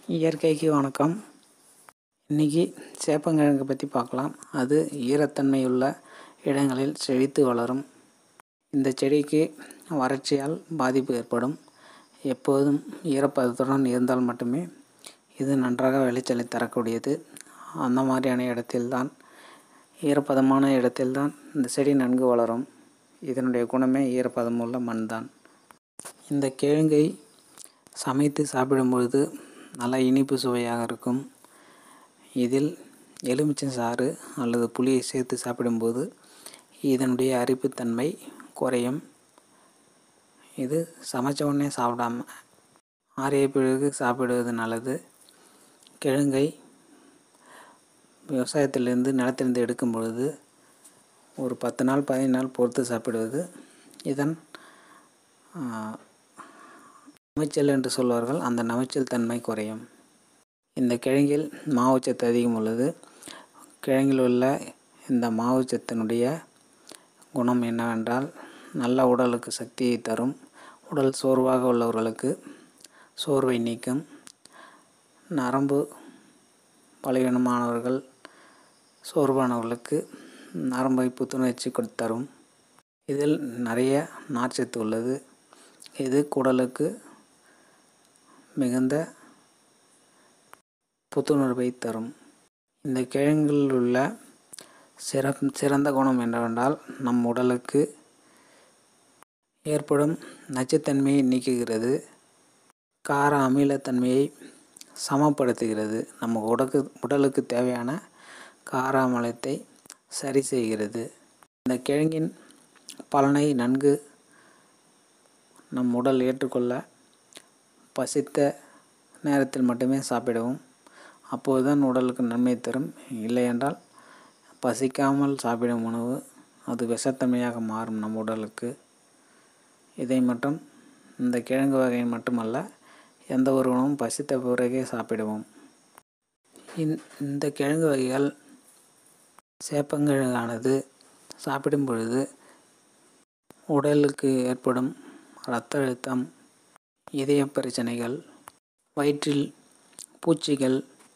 இயற்கைக்கு வணக்கம் இன்றைக்கி சேப்பங்கிழங்கு பற்றி பார்க்கலாம் அது ஈரத்தன்மையுள்ள இடங்களில் செழித்து வளரும் இந்த செடிக்கு வறட்சியால் பாதிப்பு ஏற்படும் எப்போதும் ஈரப்பதத்துடன் இருந்தால் மட்டுமே இது நன்றாக விளைச்சலை தரக்கூடியது அந்த மாதிரியான இடத்தில்தான் ஈரப்பதமான இடத்தில்தான் இந்த செடி நன்கு வளரும் இதனுடைய குணமே ஈரப்பதம் உள்ள மண் தான் இந்த கிழங்கை சமைத்து சாப்பிடும் பொழுது நல்ல இனிப்பு சுவையாக இருக்கும் இதில் எலுமிச்சை சாறு அல்லது புளியை சேர்த்து சாப்பிடும்போது இதனுடைய அரிப்புத்தன்மை குறையும் இது சமைச்ச உடனே சாப்பிடாம ஆறிய பிறகு சாப்பிடுவது நல்லது கிழங்கை விவசாயத்திலிருந்து நிலத்திலிருந்து எடுக்கும் பொழுது ஒரு பத்து நாள் பதினைந்து நாள் பொறுத்து சாப்பிடுவது இதன் நமைச்சல் என்று சொல்வார்கள் அந்த நமைச்சல் தன்மை குறையும் இந்த கிழங்கில் மாவுச்சத்து அதிகம் உள்ளது கிழங்கில் உள்ள இந்த மாவுச்சத்தினுடைய குணம் என்னவென்றால் நல்ல உடலுக்கு சக்தியை தரும் உடல் சோர்வாக உள்ளவர்களுக்கு சோர்வை நீக்கும் நரம்பு பலவீனமானவர்கள் சோர்வானவர்களுக்கு நரம்பை புத்துணர்ச்சி தரும் இதில் நிறைய நார்ச்சத்து உள்ளது இது குடலுக்கு மிகுந்த புத்துணர்வை தரும் இந்த கிழங்கில் உள்ள சிற சிறந்த குணம் என்னவென்றால் நம் உடலுக்கு ஏற்படும் நச்சுத்தன்மையை நீக்குகிறது கார அமிலத்தன்மையை சமப்படுத்துகிறது நம்ம உடலுக்கு உடலுக்கு தேவையான கார அமிலத்தை சரி செய்கிறது இந்த கிழங்கின் பலனை நன்கு நம் உடல் ஏற்றுக்கொள்ள பசித்த நேரத்தில் மட்டுமே சாப்பிடவும் அப்போதுதான் உடலுக்கு நன்மை தரும் இல்லையென்றால் பசிக்காமல் சாப்பிடும் உணவு அது விஷத்தன்மையாக மாறும் நம் உடலுக்கு இதை மட்டும் இந்த கிழங்கு வகை மட்டுமல்ல எந்த ஒரு உணவும் பசித்த பிறகே சாப்பிடுவோம் இந்த கிழங்கு வகைகள் சேப்பங்கிழங்கானது சாப்பிடும் பொழுது உடலுக்கு ஏற்படும் இரத்த அழுத்தம் இதய பிரச்சனைகள் வயிற்றில் பூச்சிகள்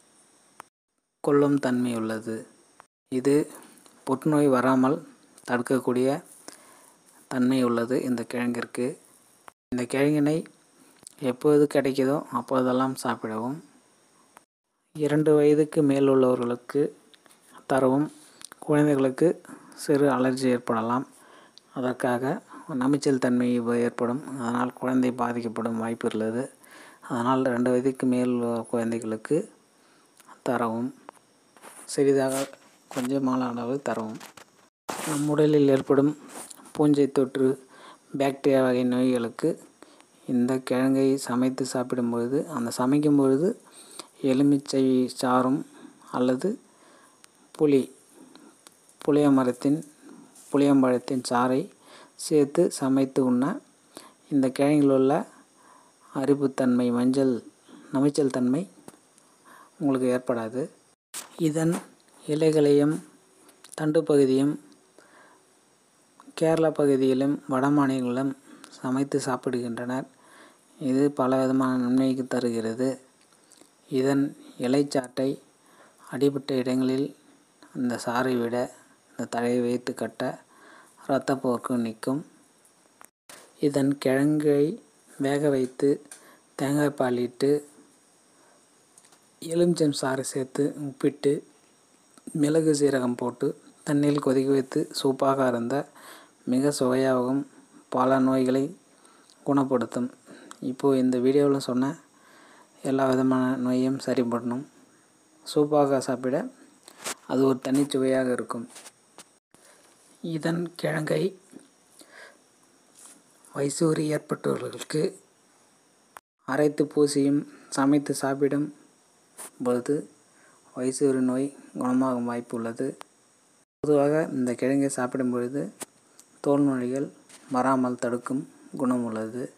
கொல்லும் தன்மை உள்ளது இது புற்றுநோய் வராமல் தடுக்கக்கூடிய தன்மை உள்ளது இந்த கிழங்கிற்கு இந்த கிழங்கினை எப்போது கிடைக்குதோ அப்போதெல்லாம் சாப்பிடவும் இரண்டு வயதுக்கு மேல் உள்ளவர்களுக்கு தரவும் குழந்தைகளுக்கு சிறு அலர்ஜி ஏற்படலாம் அதற்காக நமைச்சல் தன்மை ஏற்படும் அதனால் குழந்தை பாதிக்கப்படும் வாய்ப்பு உள்ளது அதனால் ரெண்டு வயதுக்கு மேல் குழந்தைகளுக்கு தரவும் சிறிதாக கொஞ்சமான அளவு தரவும் நம் உடலில் ஏற்படும் பூஞ்சை தொற்று பாக்டீரியா வகை நோய்களுக்கு இந்த கிழங்கை சமைத்து சாப்பிடும்பொழுது அந்த சமைக்கும் பொழுது எலுமிச்சை சாறும் அல்லது புளி புளிய மரத்தின் புளியம்பழத்தின் சாறை சேர்த்து சமைத்து உண்ண இந்த கிழங்கில் உள்ள அரிப்புத்தன்மை மஞ்சள் நமைச்சல் தன்மை உங்களுக்கு ஏற்படாது இதன் இலைகளையும் தண்டு பகுதியும் கேரளா பகுதியிலும் வட மாநிலங்களிலும் சமைத்து சாப்பிடுகின்றனர் இது பல விதமான நன்மைக்கு தருகிறது இதன் இலைச்சாட்டை அடிபட்ட இடங்களில் அந்த சாறை விட இந்த தழையை வைத்து கட்ட இரத்தப்போக்கு நிற்கும் இதன் கிழங்கை வேக வைத்து தேங்காய் பால் இட்டு எலுமிச்சம் சாறு சேர்த்து உப்பிட்டு மிளகு சீரகம் போட்டு தண்ணியில் கொதிக்க வைத்து சூப்பாக அருந்த மிக சுவையாகவும் பல நோய்களை குணப்படுத்தும் இப்போது இந்த வீடியோவில் சொன்ன எல்லா விதமான நோயையும் சரி பண்ணணும் சூப்பாக சாப்பிட அது ஒரு தனிச்சுவையாக இருக்கும் இதன் கிழங்கை வைசூரி ஏற்பட்டவர்களுக்கு அரைத்து பூசியும் சமைத்து சாப்பிடும் பொழுது வைசூரி நோய் குணமாகும் வாய்ப்பு உள்ளது பொதுவாக இந்த கிழங்கை சாப்பிடும் பொழுது தோல் நோய்கள் வராமல் தடுக்கும் குணம் உள்ளது